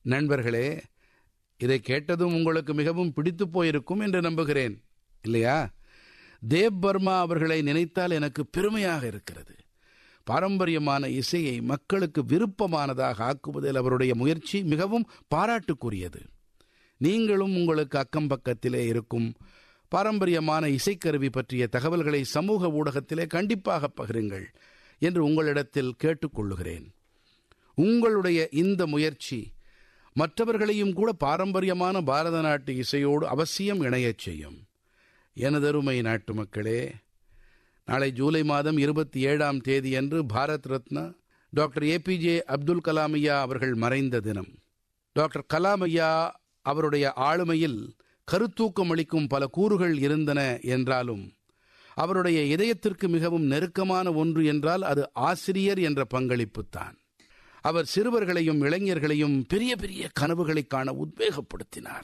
நண்பர்களே இதை கேட்டதும் உங்களுக்கு மிகவும் பிடித்து போயிருக்கும் என்று நம்புகிறேன் இல்லையா தேவ் பர்மா அவர்களை நினைத்தால் எனக்கு பெருமையாக இருக்கிறது பாரம்பரியமான இசையை மக்களுக்கு விருப்பமானதாக ஆக்குவதில் அவருடைய முயற்சி மிகவும் பாராட்டுக்குரியது நீங்களும் உங்களுக்கு அக்கம் பக்கத்திலே இருக்கும் பாரம்பரியமான இசைக்கருவி பற்றிய தகவல்களை சமூக ஊடகத்திலே கண்டிப்பாக பகிருங்கள் என்று உங்களிடத்தில் கேட்டுக்கொள்ளுகிறேன் உங்களுடைய இந்த முயற்சி மற்றவர்களையும் கூட பாரம்பரியமான பாரத நாட்டு இசையோடு அவசியம் இணையச் செய்யும் எனதருமை நாட்டு மக்களே நாளை ஜூலை மாதம் இருபத்தி ஏழாம் தேதியன்று பாரத் ரத்னா டாக்டர் ஏபிஜே அப்துல் கலாம் ஐயா அவர்கள் மறைந்த தினம் டாக்டர் கலாம் ஐயா அவருடைய ஆளுமையில் கருத்தூக்கம் அளிக்கும் பல கூறுகள் இருந்தன என்றாலும் அவருடைய இதயத்திற்கு மிகவும் நெருக்கமான ஒன்று என்றால் அது ஆசிரியர் என்ற பங்களிப்புத்தான் அவர் சிறுவர்களையும் இளைஞர்களையும் பெரிய பெரிய கனவுகளை காண உத்வேகப்படுத்தினார்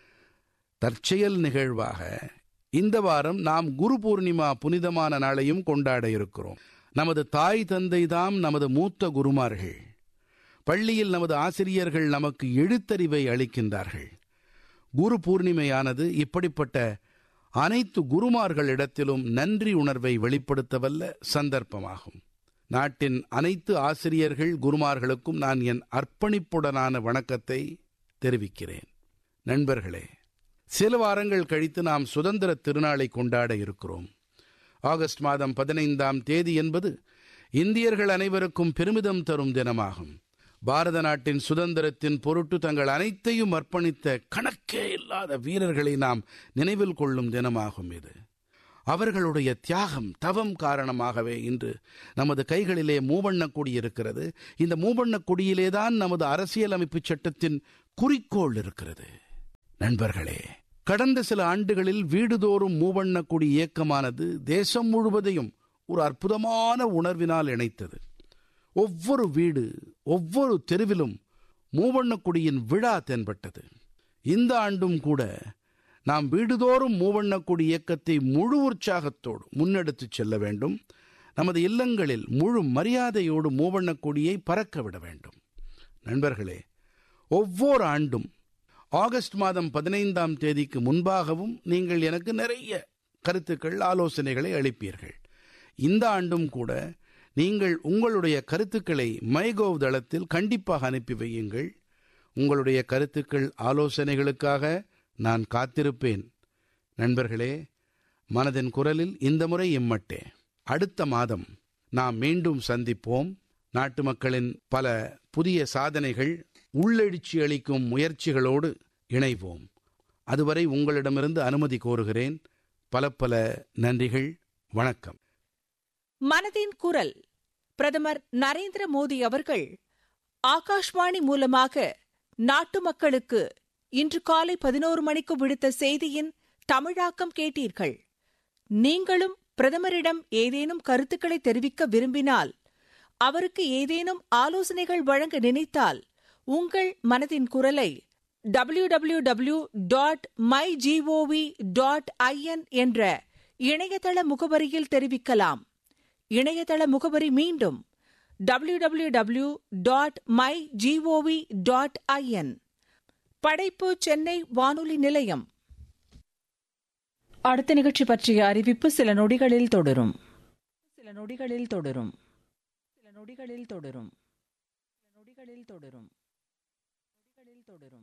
தற்செயல் நிகழ்வாக இந்த வாரம் நாம் குரு பூர்ணிமா புனிதமான நாளையும் கொண்டாட இருக்கிறோம் நமது தாய் தந்தை தாம் நமது மூத்த குருமார்கள் பள்ளியில் நமது ஆசிரியர்கள் நமக்கு எழுத்தறிவை அளிக்கின்றார்கள் குரு பூர்ணிமையானது இப்படிப்பட்ட அனைத்து குருமார்களிடத்திலும் நன்றி உணர்வை வெளிப்படுத்தவல்ல சந்தர்ப்பமாகும் நாட்டின் அனைத்து ஆசிரியர்கள் குருமார்களுக்கும் நான் என் அர்ப்பணிப்புடனான வணக்கத்தை தெரிவிக்கிறேன் நண்பர்களே சில வாரங்கள் கழித்து நாம் சுதந்திர திருநாளை கொண்டாட இருக்கிறோம் ஆகஸ்ட் மாதம் பதினைந்தாம் தேதி என்பது இந்தியர்கள் அனைவருக்கும் பெருமிதம் தரும் தினமாகும் பாரத நாட்டின் சுதந்திரத்தின் பொருட்டு தங்கள் அனைத்தையும் அர்ப்பணித்த கணக்கே இல்லாத வீரர்களை நாம் நினைவில் கொள்ளும் தினமாகும் இது அவர்களுடைய தியாகம் தவம் காரணமாகவே இன்று நமது கைகளிலே மூவண்ணக் கொடி இருக்கிறது இந்த மூவண்ணக் கொடியிலேதான் நமது அரசியலமைப்பு சட்டத்தின் குறிக்கோள் இருக்கிறது நண்பர்களே கடந்த சில ஆண்டுகளில் வீடுதோறும் மூவண்ணக் கொடி இயக்கமானது தேசம் முழுவதையும் ஒரு அற்புதமான உணர்வினால் இணைத்தது ஒவ்வொரு வீடு ஒவ்வொரு தெருவிலும் மூவண்ணக் கொடியின் விழா தென்பட்டது இந்த ஆண்டும் கூட நாம் வீடுதோறும் மூவண்ணக் கொடி இயக்கத்தை முழு உற்சாகத்தோடு முன்னெடுத்துச் செல்ல வேண்டும் நமது இல்லங்களில் முழு மரியாதையோடு மூவண்ணக் கொடியை பறக்க விட வேண்டும் நண்பர்களே ஒவ்வொரு ஆண்டும் ஆகஸ்ட் மாதம் பதினைந்தாம் தேதிக்கு முன்பாகவும் நீங்கள் எனக்கு நிறைய கருத்துக்கள் ஆலோசனைகளை அளிப்பீர்கள் இந்த ஆண்டும் கூட நீங்கள் உங்களுடைய கருத்துக்களை மைகோவ் தளத்தில் கண்டிப்பாக அனுப்பி வையுங்கள் உங்களுடைய கருத்துக்கள் ஆலோசனைகளுக்காக நான் காத்திருப்பேன் நண்பர்களே மனதின் குரலில் இந்த முறை இம்மட்டே அடுத்த மாதம் நாம் மீண்டும் சந்திப்போம் நாட்டு மக்களின் பல புதிய சாதனைகள் உள்ளெழுச்சி அளிக்கும் முயற்சிகளோடு இணைவோம் அதுவரை உங்களிடமிருந்து அனுமதி கோருகிறேன் பல பல நன்றிகள் வணக்கம் மனதின் குரல் பிரதமர் நரேந்திர மோடி அவர்கள் ஆகாஷ்வாணி மூலமாக நாட்டு மக்களுக்கு இன்று காலை பதினோரு மணிக்கு விடுத்த செய்தியின் தமிழாக்கம் கேட்டீர்கள் நீங்களும் பிரதமரிடம் ஏதேனும் கருத்துக்களை தெரிவிக்க விரும்பினால் அவருக்கு ஏதேனும் ஆலோசனைகள் வழங்க நினைத்தால் உங்கள் மனதின் குரலை W W W dot my G O V dot I N என்ற இணையதள முகவரியில் தெரிவிக்கலாம் இணையதள முகவரி மீண்டும் W W W dot my G O V dot I N படைப்பு சென்னை வானொலி நிலையம் அடுத்த நிகழ்ச்சி பற்றிய அறிவிப்பு சில நொடிகளில் தொடரும் சில நொடிகளில் தொடரும் சில நொடிகளில் தொடரும் சில நொடிகளில் தொடரும் நொடிகளில் தொடரும்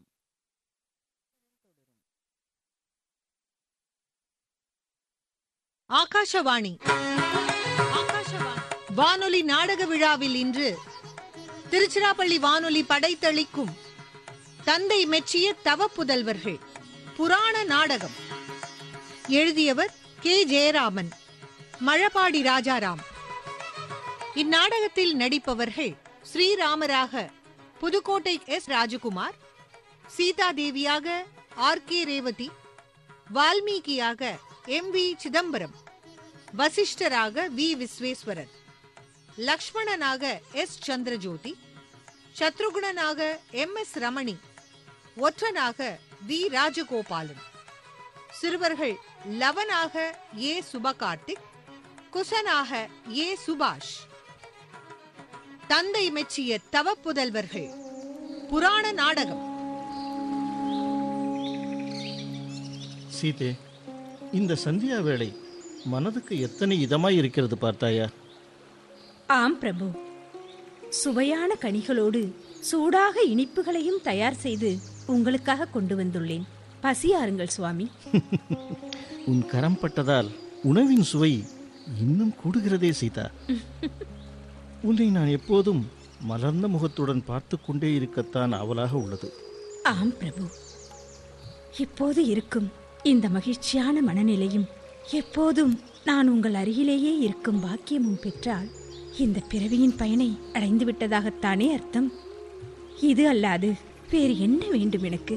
ஆகாஷவாணி ஆகாஷவாணி வானொலி நாடக விழாவில் இன்று திருச்சிராப்பள்ளி வானொலி படைத்தளிக்கும் தந்தை மெச்சிய தவ புதல்வர்கள் புராண நாடகம் எழுதியவர் கே ஜெயராமன் மழபாடி ராஜாராம் இந்நாடகத்தில் நடிப்பவர்கள் ஸ்ரீராமராக புதுக்கோட்டை எஸ் ராஜகுமார் சீதா தேவியாக ஆர் கே ரேவதி வால்மீகியாக எம் வி சிதம்பரம் வசிஷ்டராக வி விஸ்வேஸ்வரர் லக்ஷ்மணனாக எஸ் சந்திரஜோதி சத்ருகுணனாக எம் எஸ் ரமணி ஒற்றனாக வி ராஜகோபாலன் சிறுவர்கள் லவனாக ஏ சுபகார்த்திக் குசனாக ஏ சுபாஷ் தந்தை மெச்சிய தவ புதல்வர்கள் புராண நாடகம் சீதே இந்த சந்தியா வேளை மனதுக்கு எத்தனை இதமாய் இருக்கிறது பார்த்தாயா ஆம் பிரபு சுவையான கனிகளோடு சூடாக இனிப்புகளையும் தயார் செய்து உங்களுக்காக கொண்டு வந்துள்ளேன் பசியாருங்கள் சுவாமி உன் கரம் பட்டதால் உணவின் சுவை இன்னும் கூடுகிறதே சீதா உன்னை நான் எப்போதும் மலர்ந்த முகத்துடன் பார்த்து கொண்டே இருக்கத்தான் அவலாக உள்ளது ஆம் பிரபு இப்போது இருக்கும் இந்த மகிழ்ச்சியான மனநிலையும் எப்போதும் நான் உங்கள் அருகிலேயே இருக்கும் பாக்கியமும் பெற்றால் இந்த பிறவியின் பயனை அடைந்து விட்டதாகத்தானே அர்த்தம் இது அல்லாது வேறு என்ன வேண்டும் எனக்கு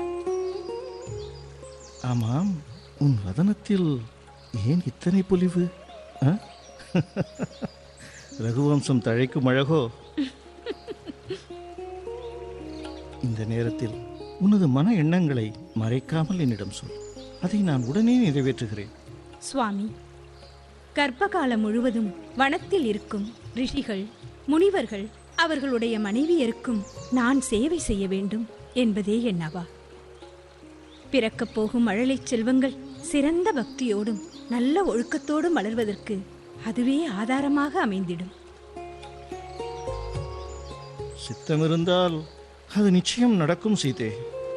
ஆமாம் உன் வதனத்தில் ஏன் இத்தனை பொலிவு ஆ? ரகுவம்சம் தழைக்கும் அழகோ இந்த நேரத்தில் உனது மன எண்ணங்களை மறைக்காமல் என்னிடம் சொல் அதை நான் உடனே நிறைவேற்றுகிறேன் சுவாமி கர்ப்பகாலம் முழுவதும் வனத்தில் இருக்கும் ரிஷிகள் முனிவர்கள் அவர்களுடைய மனைவியருக்கும் நான் சேவை செய்ய வேண்டும் என்பதே என்னவா பிறக்கப் போகும் மழலைச் செல்வங்கள் சிறந்த பக்தியோடும் நல்ல ஒழுக்கத்தோடும் வளர்வதற்கு அதுவே ஆதாரமாக அமைந்திடும் சித்தமிருந்தால் அது நிச்சயம் நடக்கும் சீதே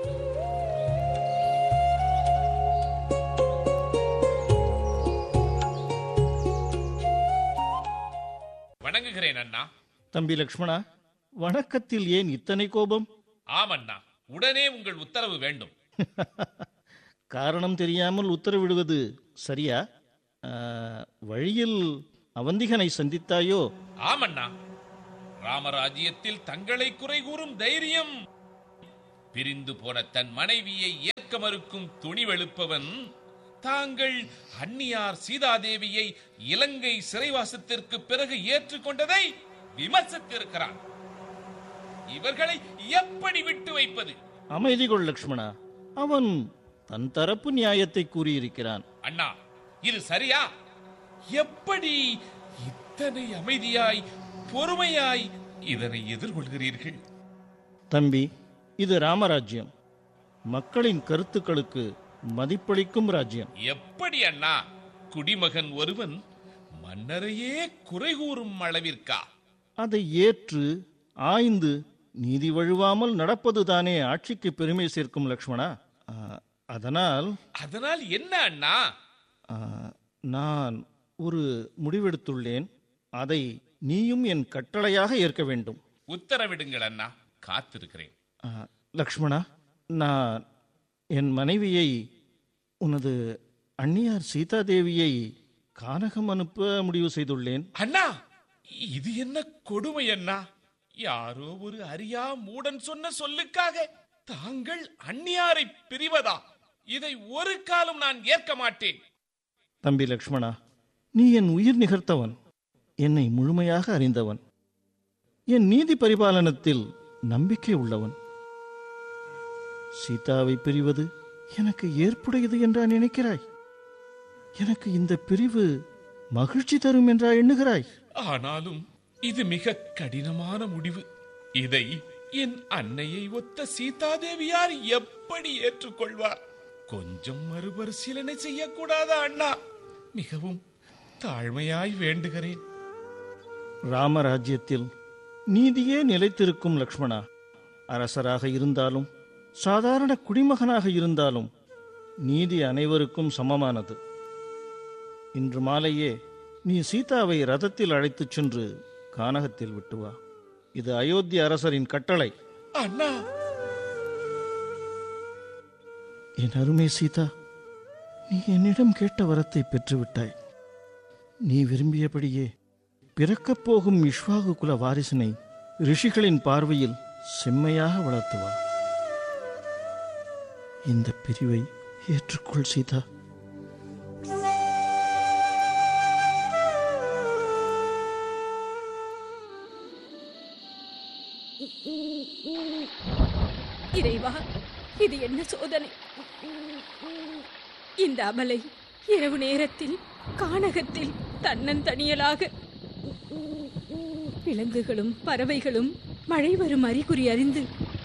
வணங்குகிறேன் அண்ணா தம்பி லக்ஷ்மணா வணக்கத்தில் ஏன் இத்தனை கோபம் ஆம் அண்ணா உடனே உங்கள் உத்தரவு வேண்டும் காரணம் தெரியாமல் உத்தரவிடுவது சரியா ஆ, வழியில் அவந்திகனை சந்தித்தாயோ ஆம் அண்ணா ராமராஜ்யத்தில் தங்களை குறை கூறும் தைரியம் பிரிந்து போன தன் மனைவியை ஏற்க மறுக்கும் துணிவெழுப்பவன் தாங்கள் அந்நியார் சீதாதேவியை இலங்கை சிறைவாசத்திற்கு பிறகு ஏற்றுக்கொண்டதை விமர்சித்திருக்கிறான் இவர்களை எப்படி விட்டு வைப்பது அமைதி கொள் லக்ஷ்மணா அவன் தன் தரப்பு நியாயத்தை கூறியிருக்கிறான் அண்ணா இது சரியா எப்படி இத்தனை அமைதியாய் பொறுமையாய் இதனை எதிர்கொள்கிறீர்கள் தம்பி இது ராமராஜ்யம் மக்களின் கருத்துக்களுக்கு மதிப்பளிக்கும் ராஜ்யம் எப்படி அண்ணா குடிமகன் ஒருவன் மன்னரையே குறை கூறும் அளவிற்கா அதை ஏற்று ஆய்ந்து நீதி வழுவாமல் நடப்பதுதானே ஆட்சிக்கு பெருமை சேர்க்கும் லக்ஷ்மணா ஆ, அதனால் அதனால் என்ன அண்ணா ஆ, நான் ஒரு முடிவெடுத்துள்ளேன் அதை நீயும் என் கட்டளையாக ஏற்க வேண்டும் உத்தரவிடுங்கள் அண்ணா காத்திருக்கிறேன் ஆ, லக்ஷ்மணா நான் என் மனைவியை உனது அந்நியார் சீதாதேவியை கானகம் அனுப்ப முடிவு செய்துள்ளேன் அண்ணா இது என்ன கொடுமை அண்ணா யாரோ ஒரு அறியா மூடன் சொன்ன சொல்லுக்காக தாங்கள் அந்நியாரை பிரிவதா இதை ஒரு காலம் நான் ஏற்க மாட்டேன் தம்பி லக்ஷ்மணா நீ என் உயிர் நிகர்த்தவன் என்னை முழுமையாக அறிந்தவன் என் நீதி பரிபாலனத்தில் நம்பிக்கை உள்ளவன் சீதாவை பிரிவது எனக்கு ஏற்புடையது என்றா நினைக்கிறாய் எனக்கு இந்த பிரிவு மகிழ்ச்சி தரும் என்றா எண்ணுகிறாய் ஆனாலும் இது மிக கடினமான முடிவு இதை என் அன்னையை ஒத்த சீதாதேவியார் எப்படி ஏற்றுக்கொள்வார் கொஞ்சம் மறுபரிசீலனை செய்யக்கூடாதா அண்ணா மிகவும் தாழ்மையாய் வேண்டுகிறேன் ராமராஜ்யத்தில் நீதியே நிலைத்திருக்கும் லக்ஷ்மணா அரசராக இருந்தாலும் சாதாரண குடிமகனாக இருந்தாலும் நீதி அனைவருக்கும் சமமானது இன்று மாலையே நீ சீதாவை ரதத்தில் அழைத்துச் சென்று கானகத்தில் விட்டு வா இது அயோத்தி அரசரின் கட்டளை அண்ணா என் அருமை சீதா நீ என்னிடம் கேட்ட வரத்தை பெற்றுவிட்டாய் நீ விரும்பியபடியே பிறக்கப் போகும் இஷ்வாகு குல வாரிசினை ரிஷிகளின் பார்வையில் செம்மையாக வளர்த்துவா இந்த பிரிவை ஏற்றுக்கொள் சீதா இறைவா இது என்ன சோதனை இந்த அமலை இரவு நேரத்தில் கானகத்தில் தன்னந்தனியலாக விலங்குகளும் பறவைகளும் மழை வரும் அறிகுறி அறிந்து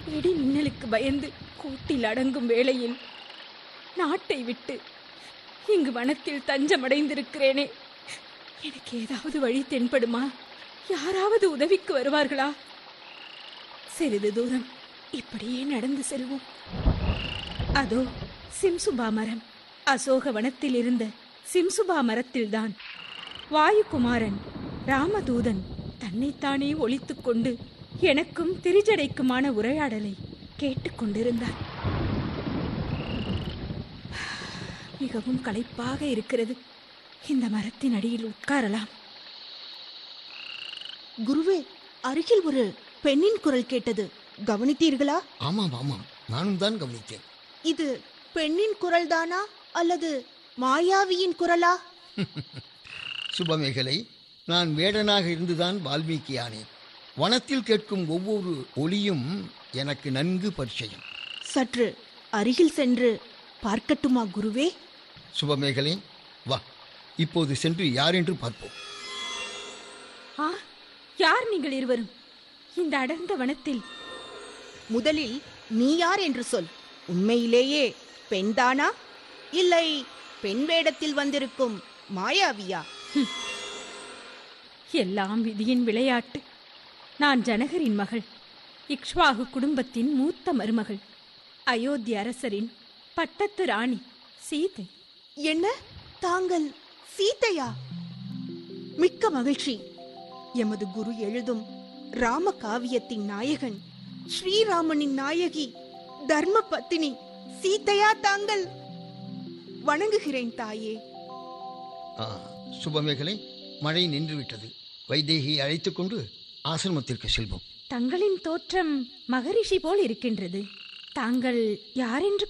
இடி மின்னலுக்கு பயந்து கூட்டில் அடங்கும் வேளையில் நாட்டை விட்டு இங்கு வனத்தில் தஞ்சமடைந்திருக்கிறேனே எனக்கு ஏதாவது வழி தென்படுமா யாராவது உதவிக்கு வருவார்களா சிறிது தூரம் இப்படியே நடந்து செல்வோம் அதோ சிம்சுபா மரம் அசோக வனத்தில் இருந்த சிம்சுபா மரத்தில்தான் வாயுகுமாரன் ராமதூதன் தன்னைத்தானே ஒழித்துக் கொண்டு எனக்கும் திரிஜடைக்குமான உரையாடலை கேட்டுக்கொண்டிருந்தார் மிகவும் களைப்பாக இருக்கிறது இந்த மரத்தின் அடியில் உட்காரலாம் குருவே அருகில் ஒரு பெண்ணின் குரல் கேட்டது கவனித்தீர்களா ஆமாம் ஆமாம் நானும் தான் கவனித்தேன் இது பெண்ணின் குரல்தானா அல்லது மாயாவியின் குரலா சுபமேகலை நான் வேடனாக இருந்துதான் வால்மீகி ஆனேன் வனத்தில் கேட்கும் ஒவ்வொரு ஒலியும் எனக்கு நன்கு பரிச்சயம் சற்று அருகில் சென்று பார்க்கட்டுமா குருவே சுபமேகலை வா இப்போது சென்று யார் என்று பார்ப்போம் ஆ யார் நீங்கள் இருவரும் இந்த அடர்ந்த வனத்தில் முதலில் நீ யார் என்று சொல் உண்மையிலேயே பெண்தானா இல்லை பெண் வேடத்தில் வந்திருக்கும் மாயாவியா எல்லாம் விதியின் விளையாட்டு நான் ஜனகரின் மகள் இக்ஷ்வாகு குடும்பத்தின் மூத்த மருமகள் அயோத்தி அரசரின் பட்டத்து ராணி சீதை என்ன தாங்கள் சீதையா மிக்க மகிழ்ச்சி எமது குரு எழுதும் ராம காவியத்தின் நாயகன் ஸ்ரீராமனின் நாயகி தர்ம பத்தினி சீதையா தாங்கள் வணங்குகிறேன் தாயே ஆ, சுபமேகலை மழை நின்றுவிட்டது வைதேகியை அழைத்துக் கொண்டு ஆசிரமத்திற்கு செல்வோம் தங்களின் தோற்றம் மகரிஷி போல் இருக்கின்றது தாங்கள் யாரென்று